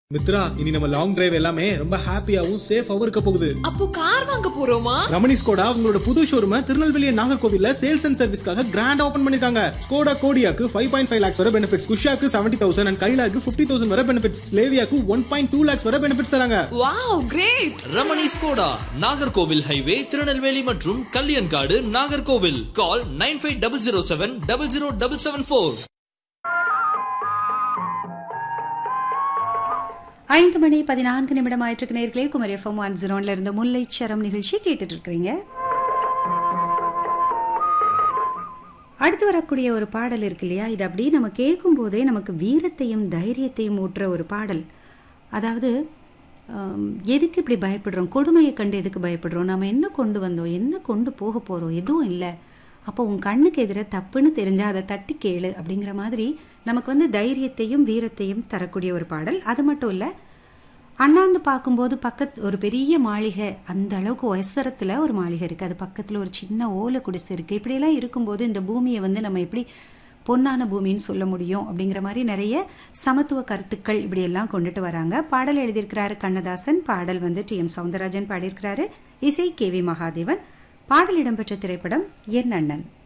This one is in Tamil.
மித்ரா இனி நம்ம லாங் டிரைவ் எல்லாமே ரொம்ப ஹாப்பியாவும் சேஃபாவும் இருக்க போகுது அப்போ கார் வாங்க போறோமா ரமணி ஸ்கோடா உங்களோட புது ஷோரூம திருநெல்வேலி நாகர்கோவில்ல சேல்ஸ் அண்ட் சர்வீஸ்க்காக கிராண்ட் ஓபன் பண்ணிருக்காங்க ஸ்கோடா கோடியாக்கு ஃபைவ் பாயிண்ட் ஃபைவ் லேக்ஸ் வர பெனிஃபிட்ஸ் குஷாக்கு செவன்டி தௌசண்ட் அண்ட் கைலாக்கு ஃபிஃப்டி தௌசண்ட் வர பெனிஃபிட்ஸ் ஸ்லேவியாக்கு ஒன் பாயிண்ட் டூ லேக்ஸ் வர பெனிஃபிட்ஸ் தராங்க wow great Ramani Skoda Nagercoil highway Tirunelveli மற்றும் Kalyankadu Nagercoil call nine five double zero seven double zero double seven four ஐந்து மணி பதினான்கு நிமிடம் ஆயிட்டு நேர்களே குமரி எஃப்எம் ஒன் ஜீரோன்ல இருந்து முல்லைச்சரம் நிகழ்ச்சி கேட்டுட்டு இருக்கிறீங்க அடுத்து வரக்கூடிய ஒரு பாடல் இருக்கு இல்லையா இது அப்படியே நம்ம கேட்கும் போதே நமக்கு வீரத்தையும் தைரியத்தையும் ஊட்டுற ஒரு பாடல் அதாவது ஆம், எதுக்கு இப்படி பயப்படுறோம் கொடுமையை கண்டு எதுக்கு பயப்படுறோம் நம்ம என்ன கொண்டு வந்தோம் என்ன கொண்டு போக போகிறோம் எதுவும் இல்லை அப்போ உன் கண்ணுக்கு எதிர தப்புன்னு தெரிஞ்சா அதை தட்டி கேளு அப்படிங்கிற மாதிரி நமக்கு வந்து தைரியத்தையும் வீரத்தையும் தரக்கூடிய ஒரு பாடல் அது மட்டும் இல்லை அண்ணாந்து பார்க்கும்போது பக்கத்து ஒரு பெரிய மாளிகை அந்த அளவுக்கு உயசரத்தில் ஒரு மாளிகை இருக்குது அது பக்கத்தில் ஒரு சின்ன ஓலை குடிசை இருக்குது இப்படியெல்லாம் இருக்கும்போது இந்த பூமியை வந்து நம்ம எப்படி பொன்னான பூமின்னு சொல்ல முடியும் அப்படிங்கிற மாதிரி நிறைய சமத்துவ கருத்துக்கள் இப்படியெல்லாம் கொண்டுட்டு வராங்க பாடல் எழுதியிருக்கிறாரு கண்ணதாசன் பாடல் வந்து டி எம் சவுந்தரராஜன் பாடியிருக்கிறாரு இசை கே வி மகாதேவன் பாடல் இடம்பெற்ற திரைப்படம் என் அண்ணன்